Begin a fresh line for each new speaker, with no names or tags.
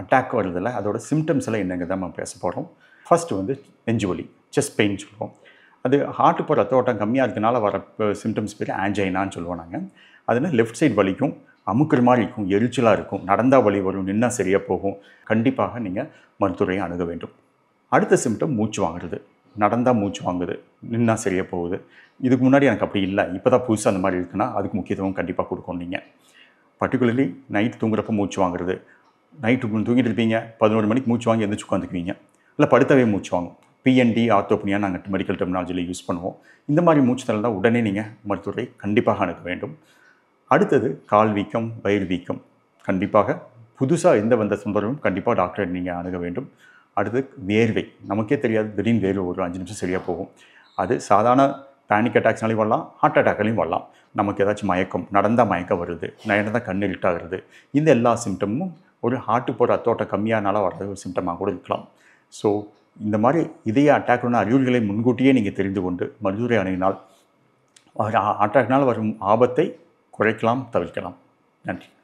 attack வருதில்ல அதோட symptoms எல்லாம் என்னங்க தான் நம்ம பேச போகிறோம் ஃபர்ஸ்ட் வந்து நெஞ்சு வலி செஸ்ட் பெயின் சொல்லுவோம் அது ஹார்ட்டு போகிற ரத்த ஓட்டம் கம்மியாக இருக்கனால வர சிம்டம்ஸ் பேர் ஆன்ஜைனான்னு சொல்லுவோம் நாங்கள் அதுனா லெஃப்ட் சைடு வலிக்கும் அமுக்குற மாதிரி இருக்கும் எரிச்சலாக இருக்கும் நடந்தால் வலி வரும் நின்னா சரியாக போகும் கண்டிப்பாக நீங்கள் மருத்துவரையை அணுக வேண்டும் அடுத்த சிம்டம் மூச்சு வாங்குறது நடந்தால் மூச்சு வாங்குது நின்னா சரியாக போகுது இதுக்கு முன்னாடி எனக்கு அப்படி இல்லை இப்போ தான் புதுசாக அந்த மாதிரி இருக்குன்னா அதுக்கு முக்கியத்துவம் கண்டிப்பாக கொடுக்கணும் நீங்கள் பர்டிகுலர்லி நைட் தூங்குறப்ப மூச்சு வாங்குறது நைட்டு தூங்கிட்டு இருப்பீங்க பதினோரு மணிக்கு மூச்சு வாங்கி எந்திரிச்சு உட்காந்துக்குவீங்க இல்லை படுத்தவே மூச்சு வாங்கும் பிஎன்டி ஆர்த்தோப்னியா நாங்கள் மெடிக்கல் டெர்மினாலஜியில் யூஸ் பண்ணுவோம் இந்த மாதிரி மூச்சு தான் உடனே நீங்கள் மருத்துவரை கண்டிப்பாக அணுக வேண்டும் அடுத்தது கால் வீக்கம் வயிறு வீக்கம் கண்டிப்பாக புதுசாக எந்த வந்த தொந்தரவும் கண்டிப்பாக டாக்டரை நீங்கள் அணுக வேண்டும் அடுத்து வேர்வை நமக்கே தெரியாது திடீர்னு வேர்வை ஒரு அஞ்சு நிமிஷம் சரியாக போகும் அது சாதாரண பேனிக் அட்டாக்ஸ்னாலையும் வரலாம் ஹார்ட் அட்டாக்லையும் வரலாம் நமக்கு ஏதாச்சும் மயக்கம் நடந்தால் மயக்கம் வருது நடந்தால் கண் இருட்டாகிறது இந்த எல்லா சிம்டமும் ஒரு ஹார்ட்டு போகிற ரத்தோட்டம் கம்மியானால வர்ற ஒரு சிம்டமாக கூட இருக்கலாம் ஸோ இந்த மாதிரி இதய அட்டாக்னா அறிகுறிகளை முன்கூட்டியே நீங்கள் தெரிந்து கொண்டு மருத்துவரை அணுகினால் அட்டாக்னால் வரும் ஆபத்தை குறைக்கலாம் தவிர்க்கலாம் நன்றி